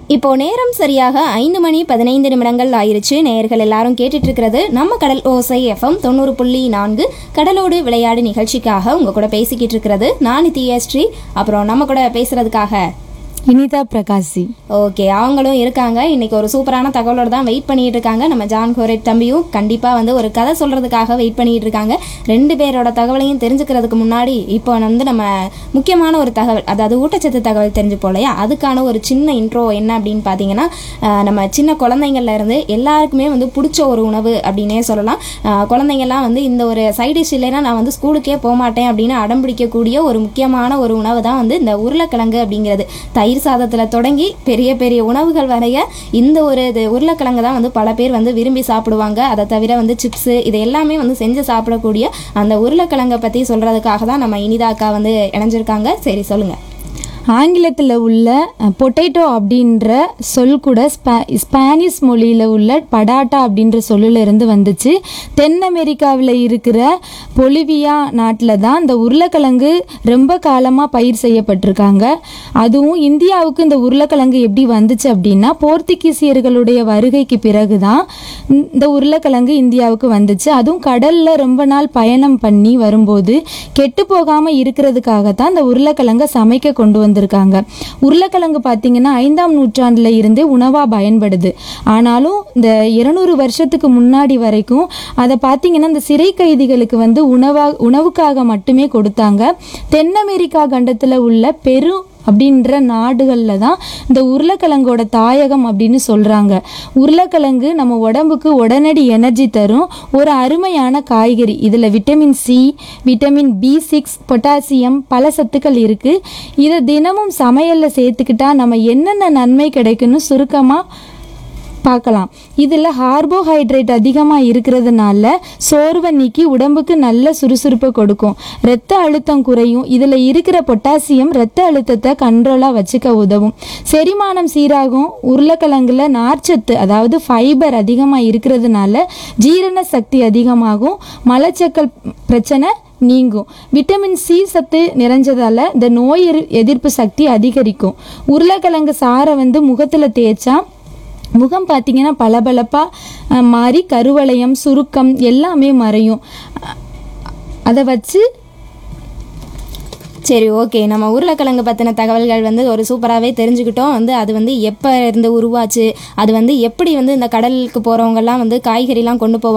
இப்போ நேரம் சரியாக ஐந்து மணி பதினைந்து நிமிடங்கள் ஆயிருச்சு நேயர்கள் எல்லாரும் கேட்டுட்டு இருக்கிறது நம்ம கடல் ஓசை எஃப்எம் தொண்ணூறு புள்ளி நான்கு கடலோடு விளையாடு நிகழ்ச்சிக்காக உங்க கூட பேசிக்கிட்டு இருக்கிறது நான் நித்யஸ்ரீ அப்புறம் நம்ம கூட பேசுறதுக்காக இனிதா பிரகாசி ஓகே அவங்களும் இருக்காங்க இன்னைக்கு ஒரு சூப்பரான தகவலோட தான் வெயிட் பண்ணிட்டு இருக்காங்க நம்ம ஜான் கோரேட் தம்பியும் கண்டிப்பா வந்து ஒரு கதை சொல்றதுக்காக வெயிட் பண்ணிட்டு இருக்காங்க ரெண்டு பேரோட தகவலையும் தெரிஞ்சுக்கிறதுக்கு முன்னாடி இப்போ வந்து நம்ம முக்கியமான ஒரு தகவல் அதாவது ஊட்டச்சத்து தகவல் தெரிஞ்சுப்போம் இல்லையா அதுக்கான ஒரு சின்ன இன்ட்ரோ என்ன அப்படின்னு பார்த்தீங்கன்னா அஹ், நம்ம சின்ன குழந்தைங்கள்ல இருந்து எல்லாருக்குமே வந்து பிடிச்ச ஒரு உணவு அப்படின்னே சொல்லலாம் அஹ், குழந்தைங்கள்லாம் வந்து இந்த ஒரு சைட் டிஷ் இல்லைன்னா நான் வந்து ஸ்கூலுக்கே போக மாட்டேன் அப்படின்னு அடம் பிடிக்கக்கூடிய ஒரு முக்கியமான ஒரு உணவு தான் வந்து இந்த உருளைக்கிழங்கு அப்படிங்கிறது தயிர் சாதத்தில் தொடங்கி பெரிய பெரிய உணவுகள் வரைய இந்த ஒரு இது உருளைக்கிழங்கு தான் வந்து பல பேர் வந்து விரும்பி சாப்பிடுவாங்க அதை தவிர வந்து சிப்ஸு இது எல்லாமே வந்து செஞ்சு சாப்பிடக்கூடிய அந்த உருளைக்கிழங்கை பற்றி சொல்கிறதுக்காக தான் நம்ம இனிதாக்கா வந்து இணைஞ்சிருக்காங்க சரி சொல்லுங்கள் ஆங்கிலத்தில் உள்ள பொட்டேட்டோ அப்படின்ற சொல் கூட ஸ்பா ஸ்பானிஷ் மொழியில் உள்ள படாட்டா அப்படின்ற சொல்லில் இருந்து வந்துச்சு தென் அமெரிக்காவில் இருக்கிற பொலிவியா நாட்டில் தான் இந்த உருளைக்கிழங்கு ரொம்ப காலமாக பயிர் செய்யப்பட்டிருக்காங்க அதுவும் இந்தியாவுக்கு இந்த உருளைக்கிழங்கு எப்படி வந்துச்சு அப்படின்னா போர்த்துகீசியர்களுடைய வருகைக்கு பிறகு தான் இந்த உருளைக்கிழங்கு இந்தியாவுக்கு வந்துச்சு அதுவும் கடலில் ரொம்ப நாள் பயணம் பண்ணி வரும்போது கெட்டு போகாமல் இருக்கிறதுக்காக தான் இந்த உருளைக்கிழங்கை சமைக்க கொண்டு வந்திருக்காங்க உருளைக்கிழங்கு பார்த்தீங்கன்னா ஐந்தாம் நூற்றாண்டுல இருந்தே உணவாக பயன்படுது ஆனாலும் இந்த இருநூறு வருஷத்துக்கு முன்னாடி வரைக்கும் அதை பார்த்தீங்கன்னா இந்த சிறை கைதிகளுக்கு வந்து உணவா உணவுக்காக மட்டுமே கொடுத்தாங்க தென் அமெரிக்கா கண்டத்தில் உள்ள பெரு அப்படின்ற நாடுகளில் தான் இந்த உருளைக்கிழங்கோட தாயகம் அப்படின்னு சொல்கிறாங்க உருளைக்கிழங்கு நம்ம உடம்புக்கு உடனடி எனர்ஜி தரும் ஒரு அருமையான காய்கறி இதில் vitamin C vitamin B six potassium பல சத்துக்கள் இருக்குது இதை தினமும் சமையலில் சேர்த்துக்கிட்டா நம்ம என்னென்ன நன்மை கிடைக்குன்னு சுருக்கமாக பார்க்கலாம் இதில் கார்போஹைட்ரேட் அதிகமாக இருக்கிறதுனால சோர்வை நீக்கி உடம்புக்கு நல்ல சுறுசுறுப்பை கொடுக்கும் இரத்த அழுத்தம் குறையும் இதில் இருக்கிற பொட்டாசியம் இரத்த அழுத்தத்தை கண்ட்ரோலாக வச்சுக்க உதவும் செரிமானம் சீராகும் உருளைக்கிழங்குல நார்ச்சத்து அதாவது ஃபைபர் அதிகமாக இருக்கிறதுனால ஜீரண சக்தி அதிகமாகும் மலச்சக்கல் பிரச்சனை நீங்கும் விட்டமின் சி சத்து நிறைஞ்சதால இந்த நோய் எதிர்- எதிர்ப்பு சக்தி அதிகரிக்கும் உருளைக்கிழங்கு சாறை வந்து முகத்தில் தேய்ச்சா முகம் பார்த்தீங்கன்னா பளபளப்பாக மாறி கருவளையம் சுருக்கம் எல்லாமே மறையும் அ- அதை வச்சு சரி ஓகே நம்ம உருளைக்கிழங்கு பற்றின தகவல்கள் வந்து ஒரு சூப்பராகவே தெரிஞ்சுக்கிட்டோம் வந்து அது வந்து எப்போ இருந்து உருவாச்சு அது வந்து எப்படி வந்து இந்த கடலுக்கு போகிறவங்கெல்லாம் வந்து காய்கறிலாம் கொண்டு போவாங்க